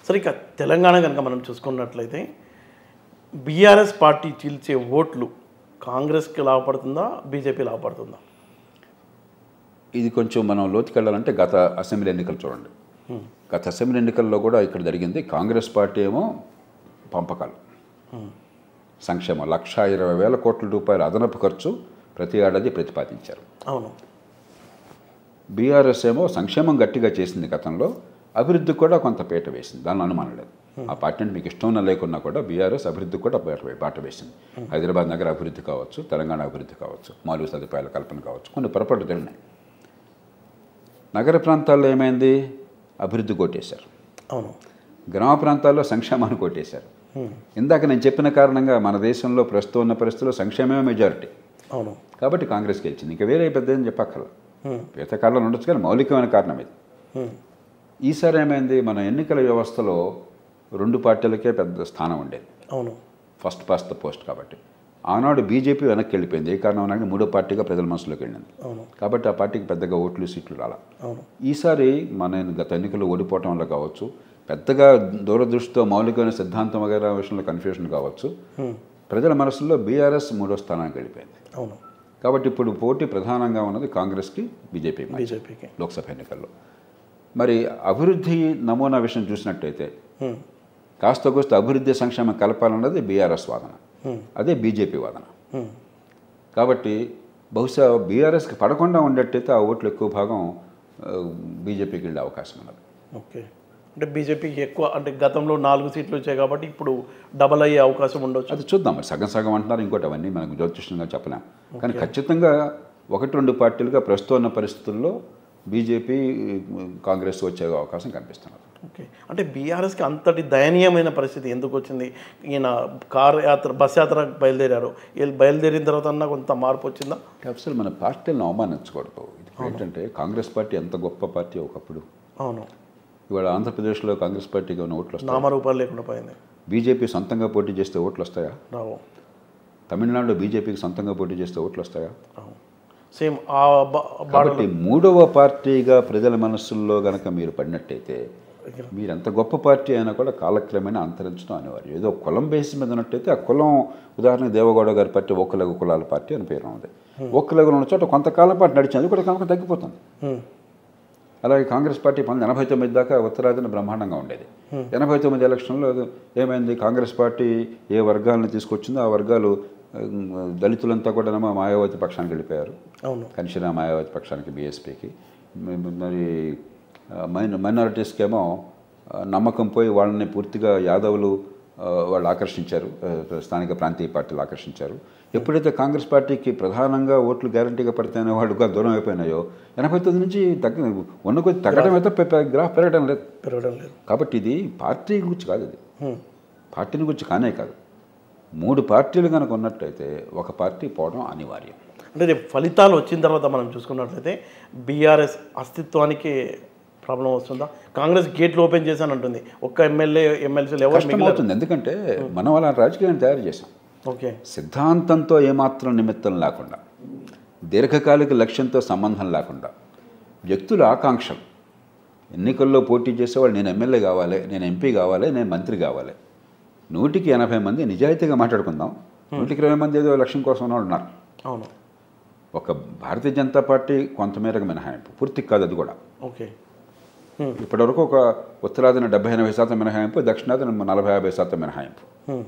సరే ఇక తెలంగాణ కనుక మనం చూసుకున్నట్లయితే బీఆర్ఎస్ పార్టీ చీల్చే ఓట్లు కాంగ్రెస్కి లాభపడుతుందా బీజేపీ లాభపడుతుందా ఇది కొంచెం మనం లోతుకెళ్ళాలంటే గత అసెంబ్లీ ఎన్నికలు చూడండి గత అసెంబ్లీ ఎన్నికల్లో కూడా ఇక్కడ జరిగింది కాంగ్రెస్ పార్టీ ఏమో పంపకాలు సంక్షేమం లక్ష ఇరవై వేల కోట్ల రూపాయల అదనపు ఖర్చు ప్రతి ఏడాది ప్రతిపాదించారు అవును బీఆర్ఎస్ ఏమో సంక్షేమం గట్టిగా చేసింది గతంలో అభివృద్ధికి కూడా కొంత పీట వేసింది దానిలో అనుమానం లేదు ఆ పార్టీ అంటే మీకు ఇష్టం ఉన్నా లేకున్నా కూడా బీఆర్ఎస్ అభివృద్ధికి కూడా బాట వే- బాట వేసింది హైదరాబాద్ నగర అభివృద్ధి కావచ్చు తెలంగాణ అభివృద్ధి కావచ్చు మౌలిక సదుపాయాల కల్పన కావచ్చు కొన్ని పొరపాటు జరిగినాయి నగర ప్రాంతాల్లో ఏమైంది అభివృద్ధి కొట్టేశారు అవును గ్రామ ప్రాంతాల్లో సంక్షేమాన్ని కొట్టేశారు ఇందాక నేను చెప్పిన కారణంగా మన దేశంలో ప్రస్తుతం ఉన్న పరిస్థితుల్లో సంక్షేమమే మెజారిటీ అవును కాబట్టి కాంగ్రెస్ గెలిచింది ఇంకా వేరే పెద్ద ఏం చెప్పక్కర్ల హ్మ్. మిగతా కారణాలు ఉండొచ్చు కానీ మౌలికమైన కారణం ఇది హ్మ్. ఈసారి ఏమైంది మన ఎన్నికల వ్యవస్థలో రెండు పార్టీలకే పెద్ద స్థానం ఉండేది అవును ఫస్ట్ పాస్ ద పోస్ట్ కాబట్టి ఆనాడు బీజేపీ వెనక్కి వెళ్ళిపోయింది ఏ కారణం వల్ల మూడో పార్టీగా ప్రజల మనసులోకి వెళ్ళింది అవును కాబట్టి ఆ పార్టీకి పెద్దగా ఓట్లు సీట్లు రాలా అవును ఈసారి మన గత ఎన్నికల్లో ఓడిపోవటం వల్ల కావచ్చు పెద్దగా దూరదృష్టితో మౌలికమైన సిద్ధాంతం వగైరా విషయంలో కన్ఫ్యూషన్ కావచ్చు హ్మ్. ప్రజల మనసులో బీఆర్ఎస్ మూడో స్థానానికి వెళ్ళిపోయింది అవును కాబట్టి ఇప్పుడు పోటీ ప్రధానంగా ఉన్నది కాంగ్రెస్కి బీజేపీకి మధ్య. బీజేపీకి లోక్సభ ఎన్నికల్లో మరి అభివృద్ధి నమూనా విషయం చూసినట్టయితే హ్మ్. కాస్త కోస్త అభివృద్ధి సంక్షేమం కలపాలన్నది బీఆర్ఎస్ వాదన హ్మ్. అదే బీజేపీ వాదన హ్మ్. కాబట్టి బహుశా బీఆర్ఎస్కి పడకుండా ఉండేట్టయితే ఆ ఓట్లు ఎక్కువ భాగం ఆ, బీజేపీకి వెళ్ళే అవకాశం ఉన్నది ఓకే అంటే బీజేపీకి ఎక్కువ అంటే గతంలో నాలుగు సీట్లు వచ్చాయి కాబట్టి ఇప్పుడు డబల్ అయ్యే అవకాశం ఉండొచ్చు అది చూద్దాం మరి సగం సగం అంటున్నారు ఇంకోటి అవన్నీ మనకు జ్యోతిష్యంగా చెప్పలేం కానీ ఖచ్చితంగా ఒకటి రెండు పార్టీలుగా ప్రస్తుతం ఉన్న పరిస్థితుల్లో బీజేపీ కాంగ్రెస్ వచ్చే అవకాశం కనిపిస్తున్నది ఓకే అంటే బీఆర్ఎస్కి అంతటి దయనీయమైన పరిస్థితి ఎందుకు వచ్చింది ఈయన కార్ యాత్ర బస్ యాత్ర బయలుదేరారు వీళ్ళు బయలుదేరిన తర్వాత అన్నా కొంత మార్పు వచ్చిందా అసలు మన పార్టీలను అవమానించకూడదు ఇది ఏంటంటే కాంగ్రెస్ పార్టీ ఎంత గొప్ప పార్టీ ఒకప్పుడు అవును ఇవాళ ఆంధ్రప్రదేశ్లో కాంగ్రెస్ పార్టీకి ఉన్న ఓట్లు వస్తాయి నామరూపాలు లేకుండా పోయింది బీజేపీ సొంతంగా పోటీ చేస్తే ఓట్లు వస్తాయా రావు తమిళనాడులో బీజేపీకి సొంతంగా పోటీ చేస్తే ఓట్లు వస్తాయా రావు సేమ్ ఆ బా- బాడలో కాబట్టి మూడవ పార్టీగా ప్రజల మనస్సుల్లో గనక మీరు పడినట్టయితే మీరు ఎంత గొప్ప పార్టీ అయినా కూడా కాలక్రమేణా అంతరించడం అనివార్యం ఏదో కులం బేస్ మీద ఉన్నట్టయితే ఆ కులం ఉదాహరణకు దేవగౌడ గారి పార్టీ ఒక్కలగు కులాల పార్టీ అని పేరు ఉంది ఒక్కలగు ఉన్న చోట కొంతకాలం పాటు నడిచింది అది కూడా కనుక తగ్గిపోతుంది హ్మ్. అలాగే కాంగ్రెస్ పార్టీ పంతొమ్మిది ఎనభై తొమ్మిది దాకా ఉత్తరాదిన బ్రహ్మాండంగా ఉండేది ఎనభై తొమ్మిది ఎలక్షన్లో ఏమైంది కాంగ్రెస్ పార్టీ ఏ వర్గాలను తీసుకొచ్చిందో ఆ వర్గాలు ఉమ్, దళితులంతా కూడా మాయావతి పక్షానికి వెళ్ళిపోయారు అవును కనిషిన మాయావతి పక్షానికి బీఎస్పీకి మరి ఆ, మైన్ మైనారిటీస్కి ఏమో ఆ, నమ్మకం పోయి వాళ్ళని పూర్తిగా యాదవులు ఆ, వాళ్ళు ఆకర్షించారు ఆ, స్థానిక ప్రాంతీయ పార్టీలు ఆకర్షించారు ఎప్పుడైతే కాంగ్రెస్ పార్టీకి ప్రధానంగా ఓట్లు గ్యారంటీగా పడితేనే వాళ్ళుగా దూరం అయిపోయినాయో ఎనభై తొమ్మిది నుంచి తగ్గ ఉన్న కొద్ది తగ్గడం అయితే పె- పె- గ్రాఫ్ పెరగడం లేదు పెరగడం లేదు కాబట్టి ఇది పార్టీ గురించి కాదు ఇది హ్మ్. పార్టీని గురించి కానే కాదు మూడు పార్టీలు కనుక ఉన్నట్టయితే ఒక పార్టీ పోవడం అనివార్యం అంటే రేపు ఫలితాలు వచ్చిన తర్వాత మనం చూసుకున్నట్లయితే బీఆర్ఎస్ అస్తిత్వానికి ప్రాబ్లం వస్తుందా కాంగ్రెస్ గేట్లు ఓపెన్ చేశాను అంటుంది ఒక్క ఎమ్మెల్యే ఎమ్మెల్సీలు ఎవరు మిగిలిన కష్టమవుతుంది ఎందుకంటే మనం అలా రాజకీయాన్ని తయారు చేసాం ఓకే సిద్ధాంతంతో ఏమాత్రం నిమిత్తం లేకుండా దీర్ఘకాలిక లక్ష్యంతో సంబంధం లేకుండా వ్యక్తుల ఆకాంక్షలు ఎన్నికల్లో పోటీ చేసేవాళ్ళు నేను ఎమ్మెల్యే కావాలి నేను ఎంపీ కావాలి నేను మంత్రి కావాలి నూటికి ఎనభై మంది నిజాయితీగా మాట్లాడుకుందాం నూటికి ఇరవై మంది ఏదో లక్ష్యం కోసం ఉన్నవాళ్ళు ఉన్నారు అవును ఒక భారతీయ జనతా పార్టీ కొంతమేరకు మినహాయింపు పూర్తి కాదు అది కూడా ఓకే ఇప్పటివరకు ఒక ఉత్తరాదిన డెబ్బై ఎనభై శాతం మినహాయింపు దక్షిణాదిన నలభై యాభై శాతం మినహాయింపు హ్మ్.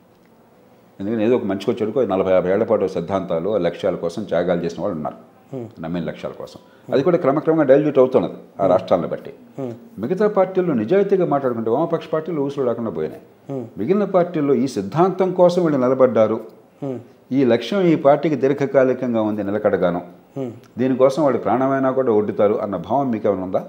ఎందుకంటే ఏదో ఒక మంచిగా చెడుకో నలభై యాభై ఏళ్ల పాటు సిద్ధాంతాలు ఆ లక్ష్యాల కోసం త్యాగాలు చేసిన వాళ్ళు ఉన్నారు నమ్మిన లక్ష్యాల కోసం అది కూడా క్రమక్రమంగా డైల్యూట్ అవుతున్నది ఆ రాష్ట్రాలను బట్టి మిగతా పార్టీల్లో నిజాయితీగా మాట్లాడుకుంటే వామపక్ష పార్టీలు ఊసులు లేకుండా పోయినాయి మిగిలిన పార్టీల్లో ఈ సిద్ధాంతం కోసం వీళ్ళు నిలబడ్డారు హ్మ్. ఈ లక్ష్యం ఈ పార్టీకి దీర్ఘకాలికంగా ఉంది నిలకడగాను హ్మ్. దీనికోసం వాళ్ళు ప్రాణమైనా కూడా ఒడ్డుతారు అన్న భావం మీకు ఏమైనా ఉందా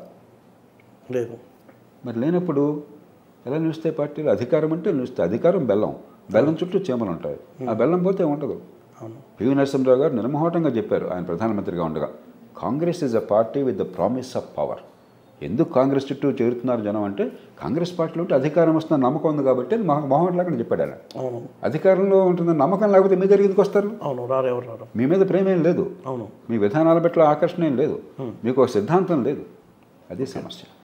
లేదు మరి లేనప్పుడు ఎలా నిలుస్తాయి పార్టీలు అధికారం అంటే నిలుస్తాయి అధికారం బెల్లం బెల్లం చుట్టూ చీమలు ఉంటాయి ఆ బెల్లం పోతే ఉండదు అవును పివి నరసింహరావు గారు నిర్మోహటంగా చెప్పారు ఆయన ప్రధానమంత్రిగా ఉండగా Congress is a party with the promise of power ఎందుకు కాంగ్రెస్ చుట్టూ చేరుతున్నారు జనం అంటే కాంగ్రెస్ పార్టీలో ఉంటే అధికారం వస్తున్న నమ్మకం ఉంది కాబట్టి అని మొహ- మొహం లేకుండా చెప్పాడు ఆయన అవును అధికారంలో ఉంటుందని నమ్మకం లేకపోతే మీ దగ్గరికి ఎందుకు వస్తారు అవును రారు ఎవరు రారు మీ మీద ప్రేమ ఏం లేదు అవును మీ విధానాల పట్ల ఆకర్షణ ఏం లేదు మీకు ఒక సిద్ధాంతం లేదు అదే సమస్య